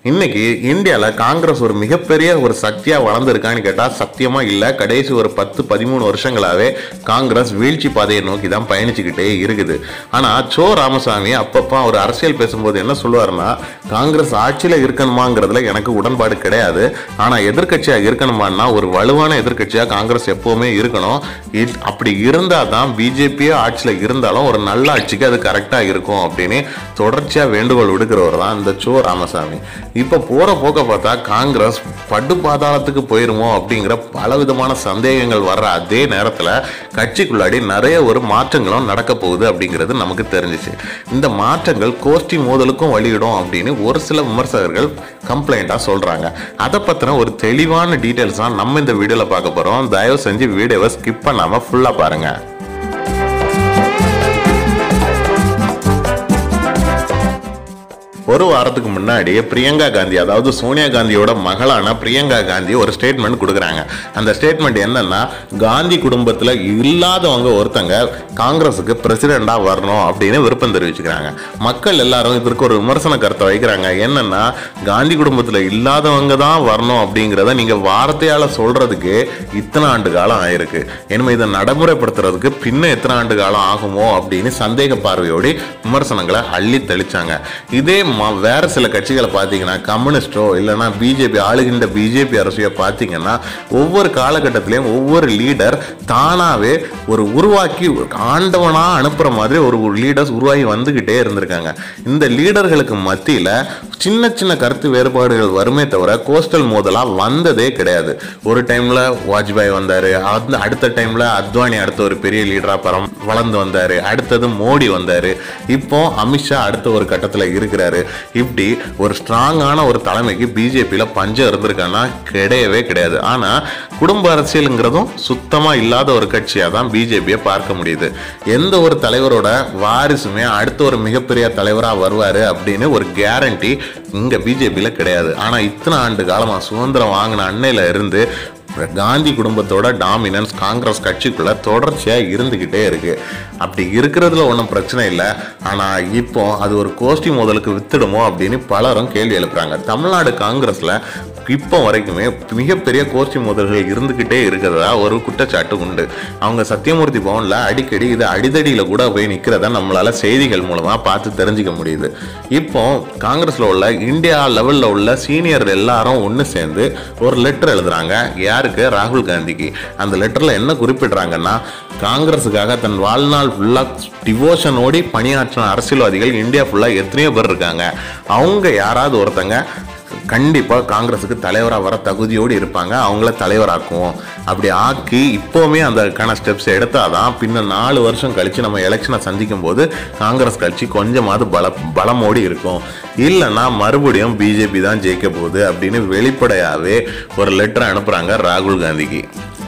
இன்னைக்கு இந்தியாவில் காங்கிரஸ் ஒரு மிகப்பெரிய ஒரு சக்தியா வளர்ந்துருக்கான்னு கேட்டால் சத்தியமா இல்லை கடைசி ஒரு பத்து பதிமூணு வருஷங்களாவே காங்கிரஸ் வீழ்ச்சி பாதையை நோக்கி தான் பயணிச்சுக்கிட்டே இருக்குது ஆனால் சோ ராமசாமி அப்பப்போ அவர் அரசியல் பேசும்போது என்ன சொல்லுவாருன்னா காங்கிரஸ் ஆட்சியில் இருக்கணுமாங்கிறதுல எனக்கு உடன்பாடு கிடையாது ஆனால் எதிர்க்கட்சியாக இருக்கணுமான்னா ஒரு வலுவான எதிர்க்கட்சியாக காங்கிரஸ் எப்பவுமே இருக்கணும் இத்- அப்படி இருந்தால் தான் பிஜேபியே ஆட்சியில் இருந்தாலும் ஒரு நல்ல ஆட்சிக்கு அது கரெக்டாக இருக்கும் அப்படின்னு தொடர்ச்சியாக வேண்டுகோள் விடுக்கிறவர் தான் இந்த சோ ராமசாமி இப்போ போகிற போக்க பார்த்தா காங்கிரஸ் படு பாதாளத்துக்கு போயிருமோ அப்படிங்கிற பலவிதமான சந்தேகங்கள் வர்ற அதே நேரத்தில் கட்சிக்குள்ளாடி நிறைய ஒரு மாற்றங்களும் நடக்க போகுது அப்படிங்கிறது நமக்கு தெரிஞ்சிச்சு இந்த மாற்றங்கள் கோஷ்டி மோதலுக்கும் வழியிடும் அப்படின்னு ஒரு சில விமர்சகர்கள் கம்ப்ளைண்ட்டாக சொல்கிறாங்க அதை பற்றின ஒரு தெளிவான டீட்டெயில்ஸ் தான் நம்ம இந்த வீடியோவில் பார்க்க போகிறோம் தயவு செஞ்சு வீடியோவை ஸ்கிப் பண்ணாமல் ஃபுல்லாக பாருங்கள் ஒரு வாரத்துக்கு முன்னாடி பிரியங்கா காந்தி அதாவது சோனியா காந்தியோட மகளான பிரியங்கா காந்தி ஒரு ஸ்டேட்மெண்ட் கொடுக்குறாங்க அந்த ஸ்டேட்மெண்ட் என்னன்னா காந்தி குடும்பத்தில் இல்லாதவங்க ஒருத்தங்க காங்கிரஸுக்கு பிரசிடெண்டா வரணும் அப்படின்னு விருப்பம் தெரிவிச்சுக்கிறாங்க மக்கள் எல்லாரும் இதற்கு ஒரு விமர்சன கருத்தை வைக்கிறாங்க என்னன்னா காந்தி குடும்பத்தில் இல்லாதவங்க தான் வரணும் அப்படிங்கிறத நீங்க வார்த்தையால சொல்றதுக்கு இத்தனை ஆண்டு காலம் ஆயிருக்கு இனிமே இதை நடைமுறைப்படுத்துறதுக்கு பின்ன எத்தனை ஆண்டு காலம் ஆகுமோ அப்படின்னு சந்தேக பார்வையோடு விமர்சனங்களை அள்ளி தெளிச்சாங்க இதே ம- வேற சில கட்சிகளை பார்த்தீங்கன்னா கம்யூனிஸ்டோ இல்லைன்னா பிஜேபி ஆளுகின்ற பிஜேபி அரசியோ பார்த்தீங்கன்னா ஒவ்வொரு காலகட்டத்திலையும் ஒவ்வொரு லீடர் தானாவே ஒரு உருவாக்கி ஆண்டவனா அனுப்புற மாதிரி ஒரு லீடர்ஸ் உருவாகி வந்துகிட்டே இருந்திருக்காங்க இந்த லீடர்களுக்கு மத்தியில சின்ன சின்ன கருத்து வேறுபாடுகள் வருமே தவிர கோஸ்டல் மோதலா வந்ததே கிடையாது ஒரு டைம்ல வாஜ்பாய் வந்தாரு அந்த அடுத்த டைம்ல அத்வானி அடுத்த ஒரு பெரிய லீடரா பரம் வளர்ந்து வந்தாரு அடுத்தது மோடி வந்தாரு இப்போ அமித்ஷா அடுத்த ஒரு கட்டத்துல இருக்கிறாரு இப்படி ஒரு ஸ்ட்ராங்கான ஒரு தலைமைக்கு பிஜேபியில பஞ்சம் இருந்திருக்கான்னா கிடையவே கிடையாது ஆனா குடும்ப அரசியலுங்கிறதும் சுத்தமா இல்லாத ஒரு கட்சியா தான் பிஜேபியை பார்க்க முடியுது எந்த ஒரு தலைவரோட வாரிசுமே அடுத்த ஒரு மிகப்பெரிய தலைவரா வருவாரு அப்படின்னு ஒரு கேரண்டி இங்க பிஜேபியில கிடையாது ஆனா இத்தனை ஆண்டு காலமா சுதந்திரம் வாங்கின அன்னையில இருந்து காந்தி குடும்பத்தோட டாமினன்ஸ் காங்கிரஸ் கட்சிக்குள்ள தொடர்ச்சியா இருந்துகிட்டே இருக்கு அப்படி இருக்கிறதுல ஒன்றும் பிரச்சனை இல்லை ஆனா இப்போ அது ஒரு கோஷ்டி மோதலுக்கு வித்துடுமோ அப்படின்னு பலரும் கேள்வி எழுப்புறாங்க தமிழ்நாடு காங்கிரஸ்ல இப்போ வரைக்குமே மிகப்பெரிய கோஷ்டி மோதல்கள் இருந்துகிட்டே இருக்கிறதா ஒரு குற்றச்சாட்டு உண்டு அவங்க சத்தியமூர்த்தி பவன்ல அடிக்கடி இது அடிதடியில கூட போய் நிக்கிறத நம்மளால செய்திகள் மூலமா பார்த்து தெரிஞ்சுக்க முடியுது இப்போ காங்கிரஸ்ல உள்ள இந்தியா லெவல்ல உள்ள சீனியர் எல்லாரும் ஒன்று சேர்ந்து ஒரு லெட்டர் எழுதுறாங்க யாருக்கு ராகுல் காந்திக்கு அந்த லெட்டர்ல என்ன குறிப்பிடுறாங்கன்னா காங்கிரஸுக்காக தன் வாழ்நாள் ஃபுல்லா டிவோஷனோடி பணியாற்றின அரசியல்வாதிகள் இந்தியா ஃபுல்லா எத்தனையோ பேர் இருக்காங்க அவங்க யாராவது ஒருத்தங்க கண்டிப்பா காங்கிரஸுக்கு தலைவரா வர தகுதியோடு இருப்பாங்க அவங்கள தலைவராக்குவோம் அப்படி ஆக்கி இப்போவுமே அதற்கான ஸ்டெப்ஸ் எடுத்தாதான் பின்ன நாலு வருஷம் கழிச்சு நம்ம எலெக்ஷனை சந்திக்கும் போது காங்கிரஸ் கட்சி கொஞ்சமாவது பல பலமோடி இருக்கும் இல்லைன்னா மறுபடியும் பிஜேபி தான் ஜெயிக்க போகுது அப்படின்னு வெளிப்படையாவே ஒரு லெட்டர் அனுப்புறாங்க ராகுல் காந்திக்கு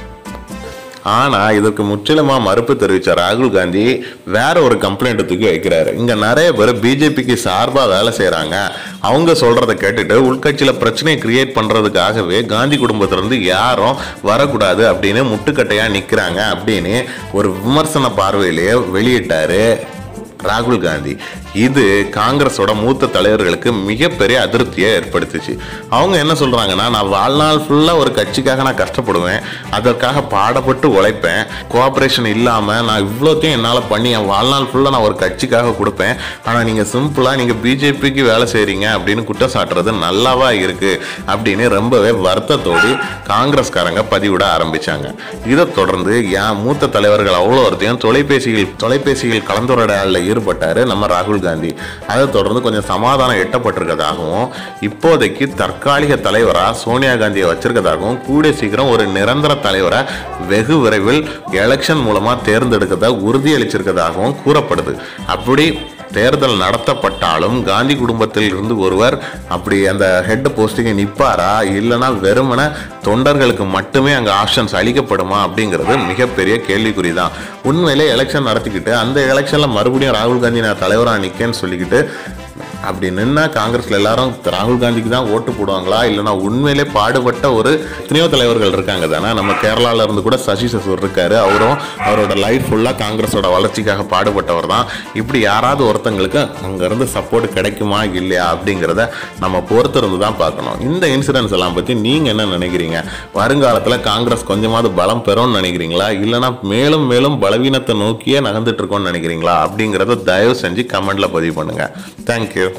ஆனா இதற்கு முற்றிலுமா மறுப்பு தெரிவிச்ச ராகுல் காந்தி வேற ஒரு கம்ப்ளைண்ட் தூக்கி வைக்கிறாரு இங்க நிறைய பேர் பிஜேபிக்கு சார்பா வேலை செய்றாங்க அவங்க சொல்றத கேட்டுட்டு உள்கட்சியில பிரச்சனையை கிரியேட் பண்றதுக்காகவே காந்தி குடும்பத்துல இருந்து யாரும் வரக்கூடாது அப்படின்னு முட்டுக்கட்டையா நிக்கிறாங்க அப்படின்னு ஒரு விமர்சன பார்வையிலேயே வெளியிட்டாரு ராகுல் காந்தி இது காங்கிரஸோட மூத்த தலைவர்களுக்கு மிகப்பெரிய அதிருப்தியை ஏற்படுத்துச்சு அவங்க என்ன சொல்றாங்கன்னா நான் வாழ்நாள் ஃபுல்லாக ஒரு கட்சிக்காக நான் கஷ்டப்படுவேன் அதற்காக பாடப்பட்டு உழைப்பேன் கோஆப்ரேஷன் இல்லாமல் நான் இவ்வளோத்தையும் என்னால் பண்ணி என் வாழ்நாள் ஃபுல்லாக நான் ஒரு கட்சிக்காக கொடுப்பேன் ஆனால் நீங்கள் சிம்பிளாக நீங்கள் பிஜேபிக்கு வேலை செய்கிறீங்க அப்படின்னு குற்றம் சாட்டுறது நல்லாவா இருக்கு அப்படின்னு ரொம்பவே வருத்தத்தோடு காங்கிரஸ்காரங்க பதிவிட ஆரம்பிச்சாங்க இதை தொடர்ந்து என் மூத்த தலைவர்கள் அவ்வளோ ஒருத்தையும் தொலைபேசியில் தொலைபேசியில் கலந்துரையாடலில் ஈடுபட்டாரு நம்ம ராகுல் காந்தி அதை தொடர்ந்து கொஞ்சம் சமாதானம் எட்டப்பட்டிருக்கதாகவும் இப்போதைக்கு தற்காலிக தலைவரா சோனியா காந்தியை வச்சிருக்கதாகவும் கூடிய சீக்கிரம் ஒரு நிரந்தர தலைவரை வெகு விரைவில் எலெக்ஷன் மூலமா தேர்ந்தெடுக்கதா உறுதியளிச்சிருக்கதாகவும் கூறப்படுது அப்படி தேர்தல் நடத்தப்பட்டாலும் காந்தி குடும்பத்தில் இருந்து ஒருவர் அப்படி அந்த ஹெட் போஸ்டிங்கை நிற்பாரா இல்லைன்னா வெறுமன தொண்டர்களுக்கு மட்டுமே அங்கே ஆப்ஷன்ஸ் அளிக்கப்படுமா அப்படிங்கிறது மிகப்பெரிய கேள்விக்குறி தான் உண்மையிலே எலெக்ஷன் நடத்திக்கிட்டு அந்த எலெக்ஷனில் மறுபடியும் ராகுல் காந்தி நான் தலைவராக நிற்கேன்னு சொல்லிக்கிட்டு அப்படி நின்னா காங்கிரஸ்ல எல்லாரும் ராகுல் காந்திக்கு தான் ஓட்டு போடுவாங்களா இல்லைன்னா உண்மையிலே பாடுபட்ட ஒரு எத்தனையோ தலைவர்கள் இருக்காங்க தானே நம்ம கேரளால இருந்து கூட சசி சசூர் இருக்காரு அவரும் அவரோட லைஃப் ஃபுல்லாக காங்கிரஸோட வளர்ச்சிக்காக பாடுபட்டவர் தான் இப்படி யாராவது ஒருத்தங்களுக்கு அங்கேருந்து சப்போர்ட் கிடைக்குமா இல்லையா அப்படிங்கிறத நம்ம பொறுத்திருந்து தான் பார்க்கணும் இந்த இன்சிடென்ட்ஸ் எல்லாம் பற்றி நீங்கள் என்ன நினைக்கிறீங்க வருங்காலத்தில் காங்கிரஸ் கொஞ்சமாவது பலம் பெறும்னு நினைக்கிறீங்களா இல்லைன்னா மேலும் மேலும் பலவீனத்தை நோக்கியே நகர்ந்துட்டு இருக்கோம்னு நினைக்கிறீங்களா அப்படிங்கிறத தயவு செஞ்சு கமெண்ட்ல பதிவு பண்ணுங்க தேங்க்யூ